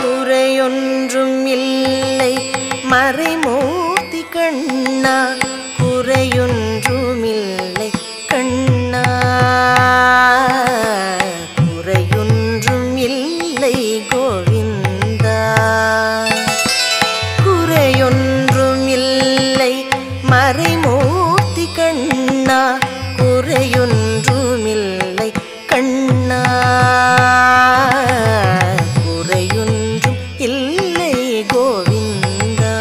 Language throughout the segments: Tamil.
குறையொன்றும் இல்லை மறைமூர்த்தி கண்ணா குறையொன்றும் இல்லை கண்ணா குறையொன்றும் இல்லை கோவிந்தா குறையொன்றும் இல்லை மறைமூர்த்தி கண்ணா குறையொன்றும் இல்லை கண்ணா குறையொன்றும் இல்லை கோவிந்தா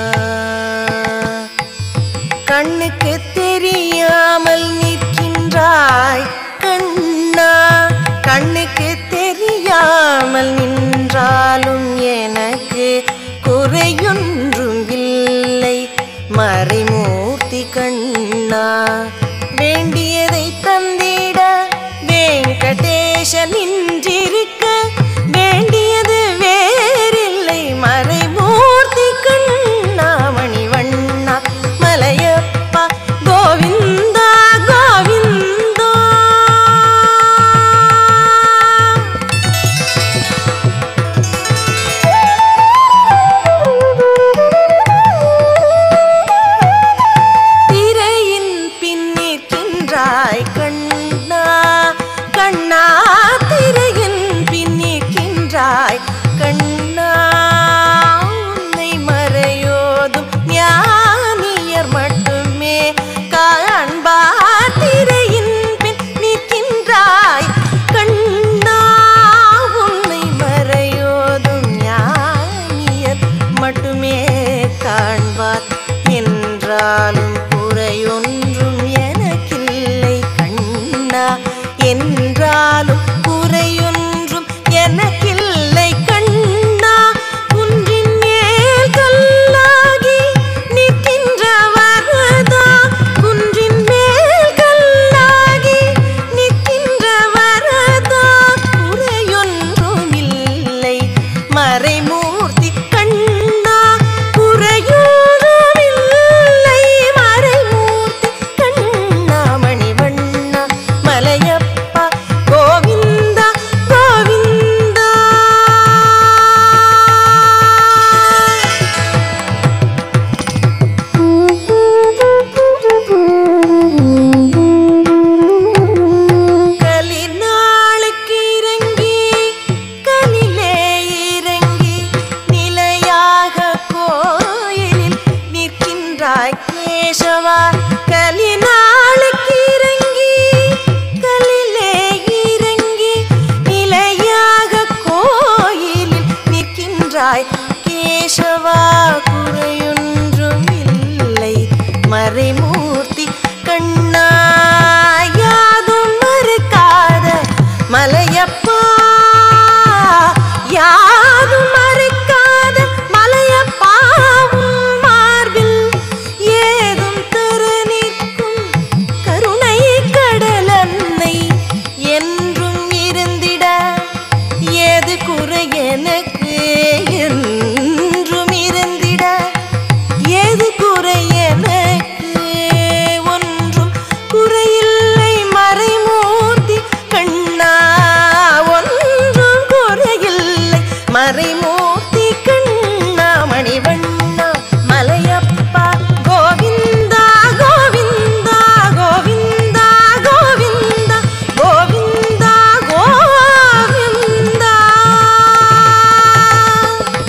கண்ணுக்கு தெரியாமல் நிற்கின்றாய் கண்ணா கண்ணுக்கு தெரியாமல் நின்றாலும் எனக்கு குறையொன்றும் இல்லை மறைமூர்த்தி கண்ணா வேண்டியதை தந்திட வெங்கடேசன் நின்றிருக்க வேண்டியது வேறில்லை மறைமூர்த்தி கண்ணா மணிவண்ணா மலையப்பா கோவிந்தா கோவிந்தா திரையின் பின்னிற்கின்றாய் கண்ணா கண்ணா திரையின் பின்னிற்கின்றாய் கண்ணா உன்னை மறையோதும் ஞானியர் மட்டுமே காண்பார் திரையின் பின் நிற்கின்றாய் கண்ணா உன்னை மறையோதும் ஞானியர் மட்டுமே காண்பார் என்றாலும் குறையொன்றும் எனக்கில்லை கண்ணா என்றாலும் குறையொன்றும் எனக்கில்லை கண்ணா குன்றின் மேல் கல்லாகி நிற்கின்ற வரதா குன்றின் மேல் கல்லாகி நிற்கின்ற வரதா குறையொன்றும் இல்லை மறைமூர்த்தி கண்ணா குறையொன்றும் இல்லை மறைமூர்த்தி கண்ணா மணிவண்ணா மலையப்பா கோவிந்தா கோவிந்தா கலிநாளுக்கு இறங்கி கலிலே இறங்கி நிலையாக கோயிலில் நிற்கின்றாய் கேசவா கலிநாளுக்கு இறங்கி கலிலே இறங்கி நிலையாக கோயிலில் நிற்கின்றாய் கேசவா குறையொன்றும் இல்லை மறைமூர்த்தி கண்ணா யாதும் மறுக்காத மலையப்பா யாரும் மறுக்காத மலையப்பா உன் மார்பில் ஏதும் தர நிற்கும் கருணை கடலன்னை என்றும் இருந்திட ஏது குறை எனக்கு என்றும் இருந்திட ஏது குறை எனக்கு ஒன்றும் குறையில்லை மறைமூர்த்தி கண்ணா ஒன்றும் குறையில்லை மறைமூர்த்தி கண்ணா மணிவண்ணா மலையப்பா கோவிந்தா கோவிந்தா கோவிந்தா கோவிந்தா கோவிந்தா கோவிந்தா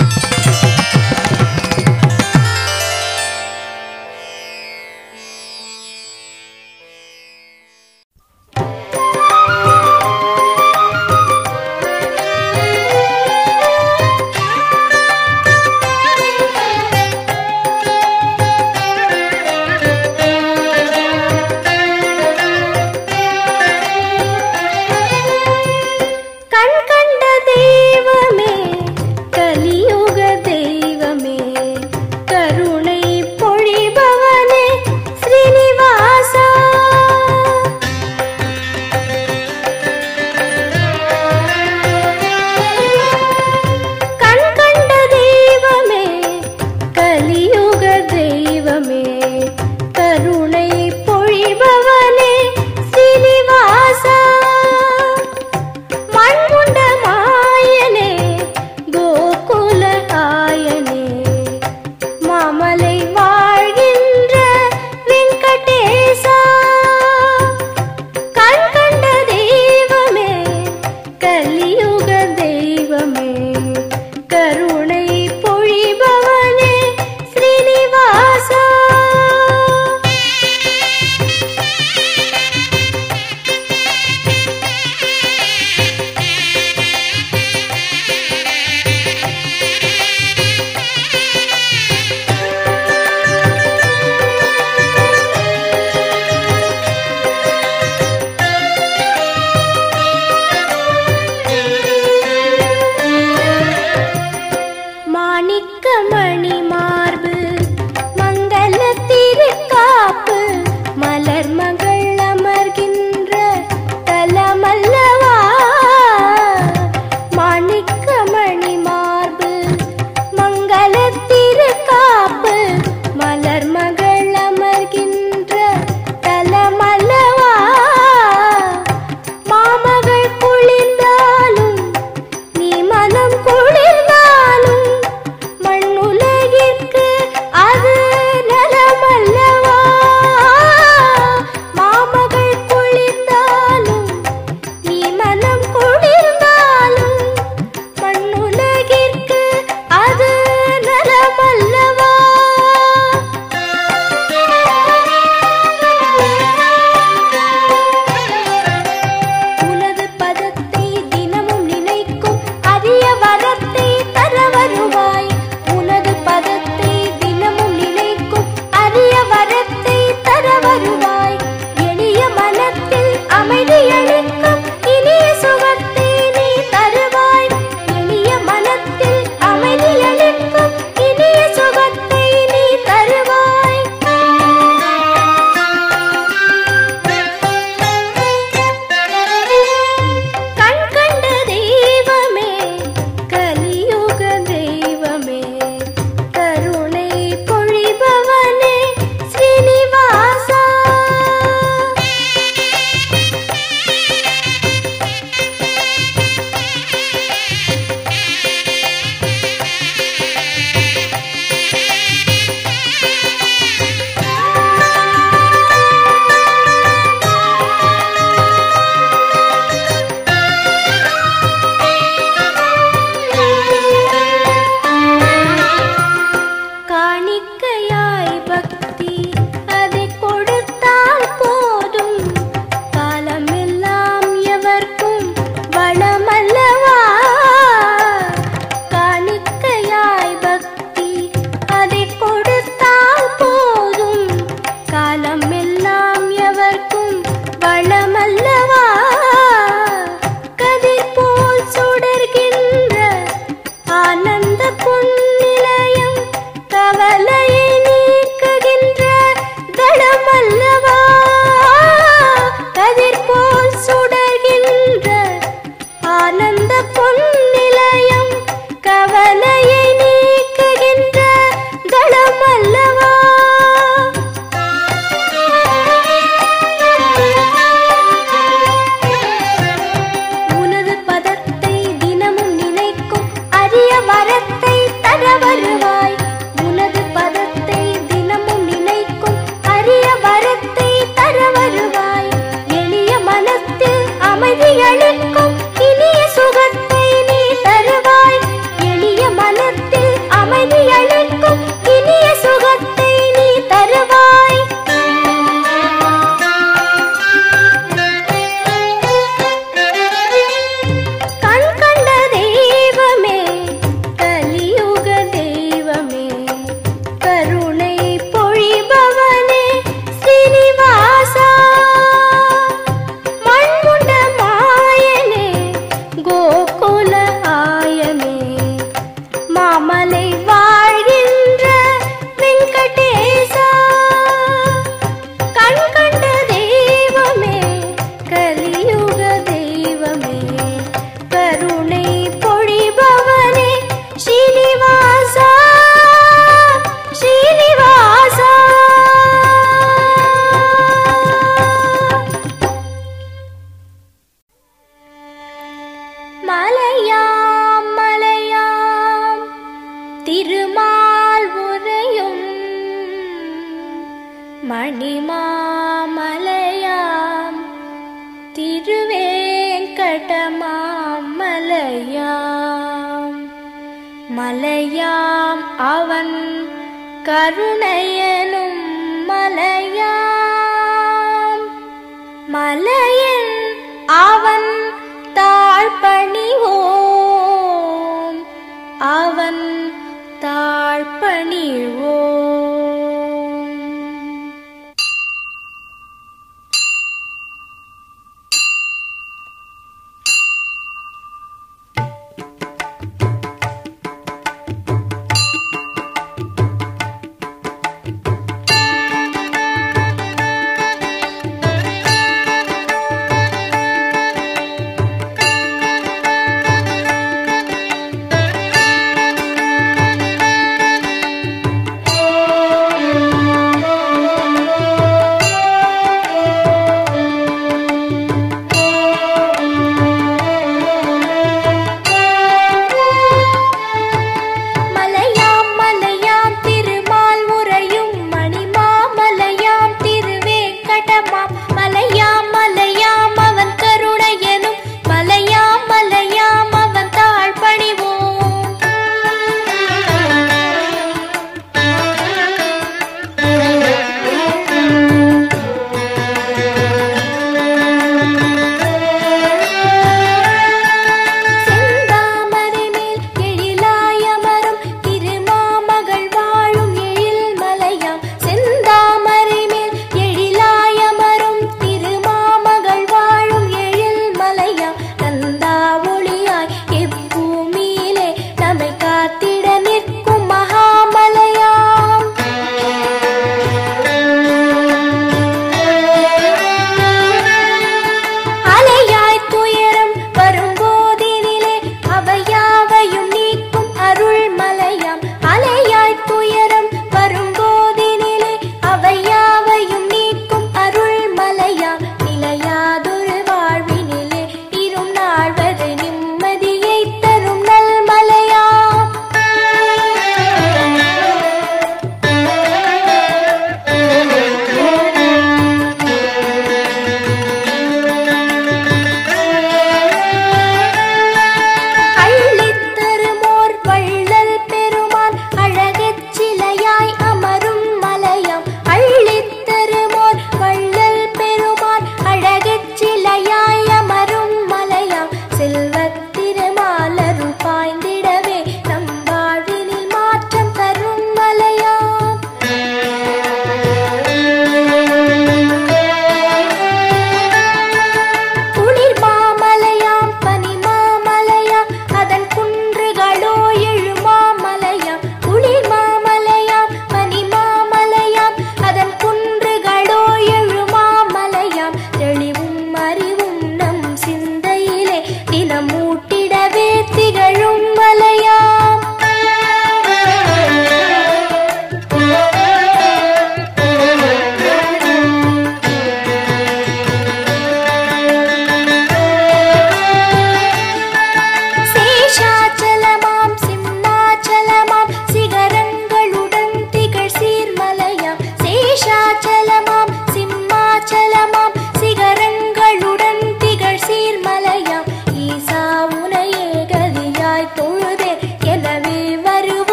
ஆனந்த பொன்னிலையம் கவலையை நீக்குகின்ற தடமல்லவா கதிர் போல் சுடர்கின்ற ஆனந்த பொன்னிலையம் கவலையை நீக்குகின்ற தளமல்லவா உனது பதத்தை தினமும் நினைக்கும் அரிய வரத்தை தர வருவாய் உனது பதத்தை தினமும் நினைக்கும் அரிய வரத்தை தர வருவாய் எளிய மனத்தில் அமைதி அளிக்கும் இனிய சுகத்தை நீ தருவாய் எளிய மனத்தில் அமைதி அளிக்கும் இனிய சுகத்தை நீ தருவாய் கண் கண்ட தெய்வமே கலியுக தெய்வமே கருணை பொழிபவனே ஸ்ரீனிவாசா மண்முண்ட மாயனே கோகுல ஆயனே மாமலை வாழ்கின்ற வெங்கடேசா கண் கண்ட தெய்வமே கலியுக தெய்வமே கருணை பொழிபவனே ஸ்ரீனிவாசா ஸ்ரீனிவாசா மலையாம் மலையாம் திருமால் உரையும் மணிமாமலையாம் திருவேங்கடமாம் மலையாம் மலையாம் அவன் கருணையனும் மலையாம் மலையன் அவன் தாழ்பணிவோம் அவன் தாழ்பணிவோம் ஓ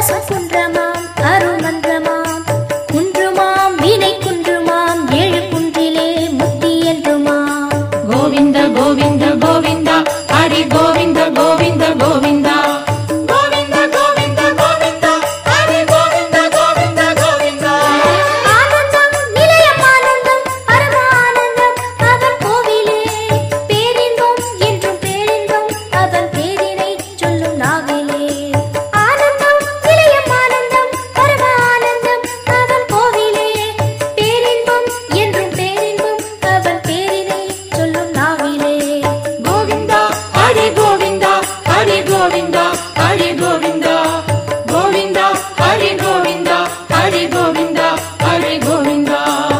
பசுக்குன்றமாம் அருமன்றமாம் குன்றுமாம் வினை குன்றுமாம் ஏழு குன்றிலே முத்தி என்றுமாம் கோவிந்த கோவிந்த கோவிந்தா ஹரி கோவிந்த கோவிந்த கோவிந்தா கோவிந்த கோவிந்த கோவிந்தா ஹரி கோவிந்த கோவிந்த கோவிந்தா ஆனந்தம் நிலையம் ஆனந்தம் பரமானந்தம் அவன் கோவிலே பேரின்பம் என்றும் பேரின்பம் அவன் பேரினை சொல்லும் நாவிலே ஆனந்தம் நிலையம் ஆனந்தம் பரமானந்தம் அவன் கோவிலே பேரின்பம் என்றும் பேரின்பம் அவன் பேரினை சொல்லும் நாவிலே கோவிந்தா ஹரி கோவிந்தா ஹரி கோவிந்தா ஹரி கோவிந்தா கோவிந்தா ஹரி கோவிந்தா ஹரி கோவிந்தா ஹரி கோவிந்தா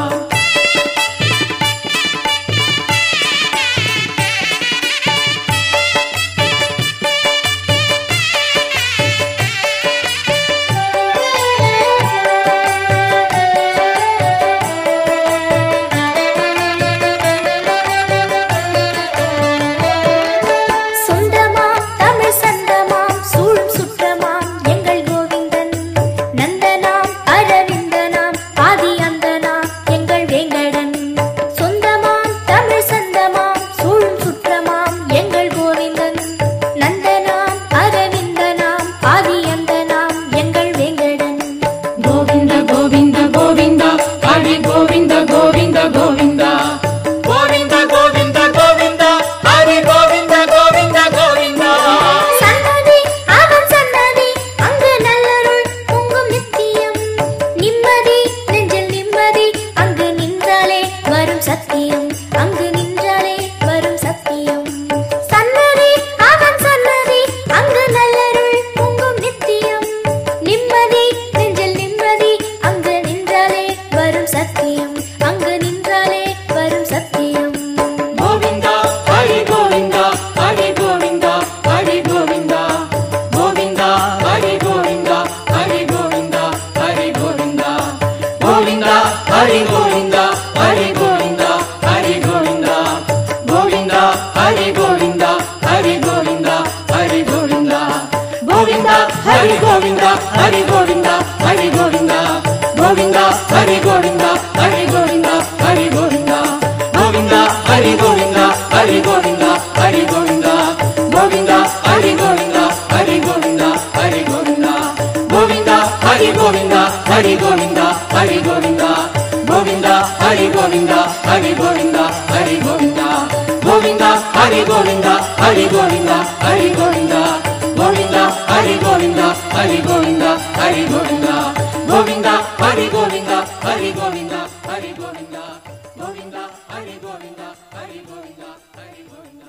சொந்தமாம் தமிழ் சந்தமாம் சூழும் சுற்றமாம் எங்கள் கோவிந்தன் நந்தனாம் அரவிந்தனாம் ஆதி அந்தனாம் எங்கள் வேங்கடன் சொந்தமாம் தமிழ் சந்தமாம் சூழும் சுற்றமாம் எங்கள் கோவிந்தன் நந்தனாம் அரவிந்தனாம் ஆதி அந்தனாம் எங்கள் வேங்கடன் கோவிந்த கோவிந்த கோவிந்தா ஹரி கோவிந்த கோவிந்த கோவிந்தா கோவிந்த கோவிந்த கோவிந்தா ஹரி கோவிந்த கோவிந்த கோவிந்தா சன்னதி அவன் சன்னதி அங்கு நல்லருள் பொங்கும் நித்தியம் நிம்மதி நெஞ்சில் நிம்மதி அங்கு நின்றாலே வரும் சத்தியம் அங்கு நின்றாலே வரும் சத்தியம் சன்னதி அவன் சன்னதி அங்கு நல்லருள் பொங்கும் நித்தியம் நிம்மதி நெஞ்சில் நிம்மதி அங்கு நின்றாலே வரும் சத்தியம் அங்கு நின்றாலே வரும் சத்தியம் கோவிந்தா ஹரி கோவிந்தா ஹரி கோவிந்தா ஹரி கோவிந்தா கோவிந்தா ஹரி கோவிந்தா ஹரி கோவிந்தா ஹரி கோவிந்தா கோவிந்தா ஹரி கோவிந்தா ஹரி கோவிந்தா ஹரி கோவிந்தா கோவிந்தா ஹரி கோவிந்தா ஹரி கோவிந்தா ஹரி கோவிந்தா கோவிந்தா ஹரி கோவிந்தா ஹரி கோவிந்தா ஹரி கோவிந்தா கோவிந்தா ஹரி கோவிந்தா ஹரி கோவிந்தா ஹரி கோவிந்தா கோவிந்தா ஹரி கோவிந்தா ஹரி கோவிந்தா ஹரி கோவிந்தா கோவிந்தா ஹரி கோவிந்தா ஹரி கோவிந்தா ஹரி கோவிந்தா கோவிந்தா ஹரி கோவிந்தா ஹரி கோவிந்தா ஹரி கோவிந்தா கோவிந்தா ஹரி கோவிந்தா ஹரி கோவிந்தா ஹரி கோவிந்தா கோவிந்தா ஹரி கோவிந்தா ஹரி கோவிந்தா ஹரி கோவிந்தா கோவிந்தா ஹரி கோவிந்தா ஹரி கோவிந்தா ஹரி கோவிந்தா கோவிந்தா ஹரி கோவிந்தா ஹரி கோவிந்தா ஹரி கோவிந்தா கோவிந்தா ஹரி கோவிந்தா ஹரி கோவிந்தா ஹரி கோவிந்தா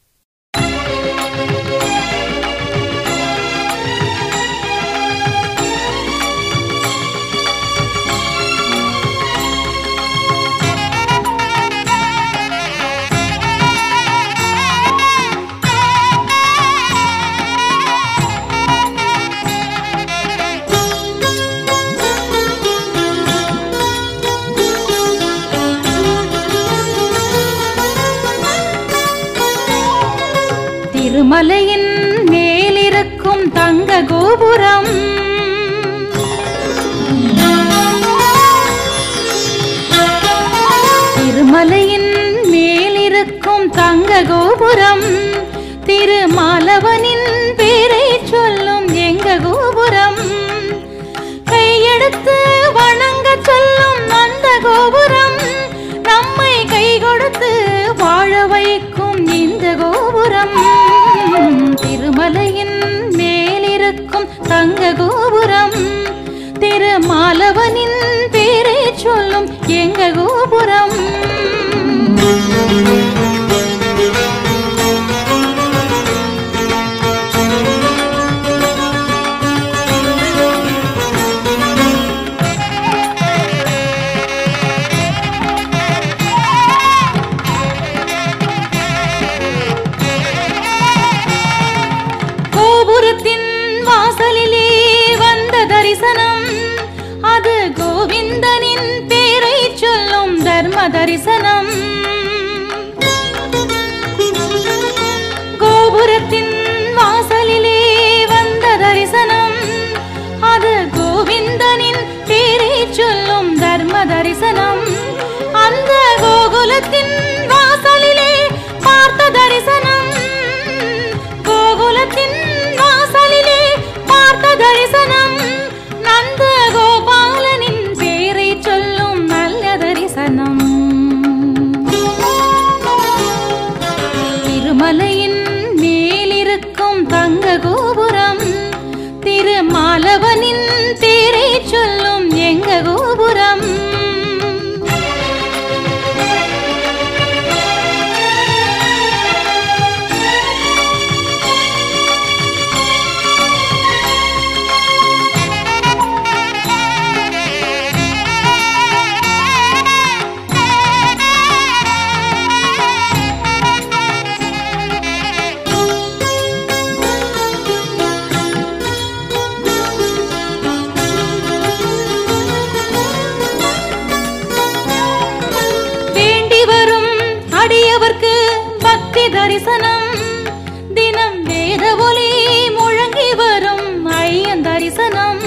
திருமலையின் மேலிருக்கும் தங்க கோபுரம் திருமலையின் மேலிருக்கும் தங்க கோபுரம் திருமாலவனின் பேரை சொல்லும் எங்க கோபுரம் கையெடுத்து வணங்க சொல்லும் அந்த கோபுரம் நம்மை கை கொடுத்து வாழ வைக்கும் இந்த கோபுரம் திருமலையின் மேலிருக்கும் தங்க கோபுரம் திருமாலவனின் பேரை சொல்லும் எங்க கோபுரம் கோபுரத்தின் வாசலிலே வந்த தரிசனம் அது கோவிந்தனின் பேரை சொல்லும் தர்ம தரிசனம் கோபுரத்தின் வாசலிலே வந்த தரிசனம் தரிசனம் அந்த கோகுலத்தின் வாசலிலே பார்த்த தரிசனம் கோகுலத்தின் வாசலிலே பார்த்த தரிசனம் நந்த கோபாலனின் பேரை சொல்லும் நல்ல தரிசனம் திருமலையின் மேலிருக்கும் தங்க கோபுரம் திருமாலவனின் பேரை சொல்லும் எங்க கோபுரம் வேண்டி வரும் அடியவர்க்கு பக்தி தரிசனம் தினம் வேத ஒலி முழங்கி வரும் ஐயன் தரிசனம்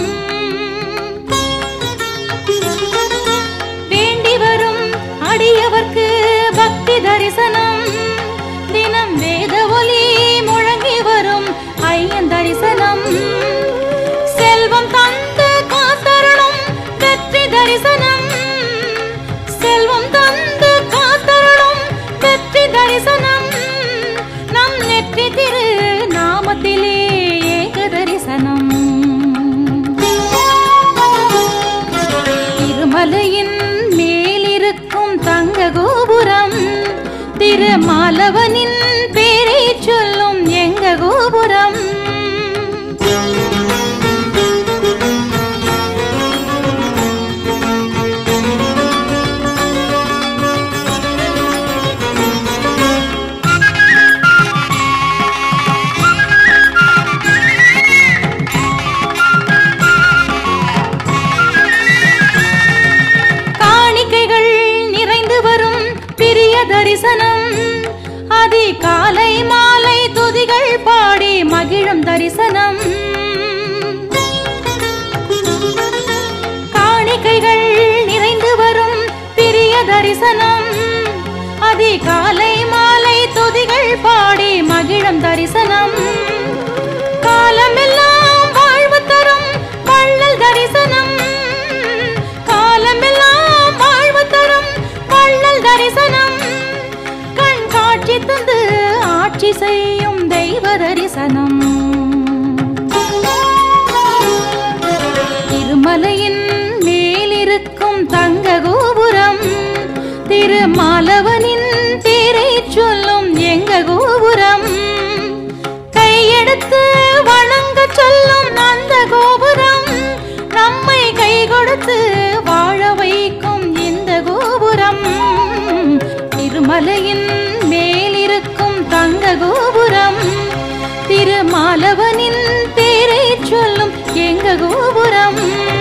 வேண்டி வரும் அடியவர்க்கு பக்தி தரிசனம் தினம் வேத ஒலி முழங்கி வரும் ஐயன் தரிசனம் செல்வம் தந்து காத்தருளும் வெற்றி தரிசனம் செல்வம் தந்து காத்தருளும் வெற்றி தரிசனம் நம் நெற்றி திரு நாமத்திலே ஏக தரிசனம் திருமலையின் மேலிருக்கும் தங்க கோபுரம் திருமாலவனின் பேரை சொல்லும் எங்க கோபுரம் காணிக்கைகள் நிறைந்து வரும் பிரிய தரிசனம் அதி காலை மாலை துதிகள் பாடி மகிழும் தரிசனம் காணிக்கைகள் நிறைந்து வரும் பிரிய தரிசனம் அதி காலை மாலை துதிகள் பாடி மகிழும் தரிசனம் காலமெல்லாம் வாழ்வு தரும் வள்ளல் தரிசனம் காலமெல்லாம் வாழ்வு தரும் வள்ளல் தரிசனம் கண் காட்சி தந்து ஆட்சி செய்யும் தெய்வ தரிசனம் திருமலையின் மேலிருக்கும் தங்க கோபுரம் திருமாலவனின் பேரை சொல்லும் எங்க கோபுரம் கையெடுத்து வணங்க சொல்லும் அந்த கோபுரம் நம்மை கை கொடுத்து வாழ வைக்கும் இந்த கோபுரம் திருமலையின் மேலிருக்கும் தங்க கோபுரம் திருமாலவனின் பேரை சொல்லும் எங்க கோபுரம்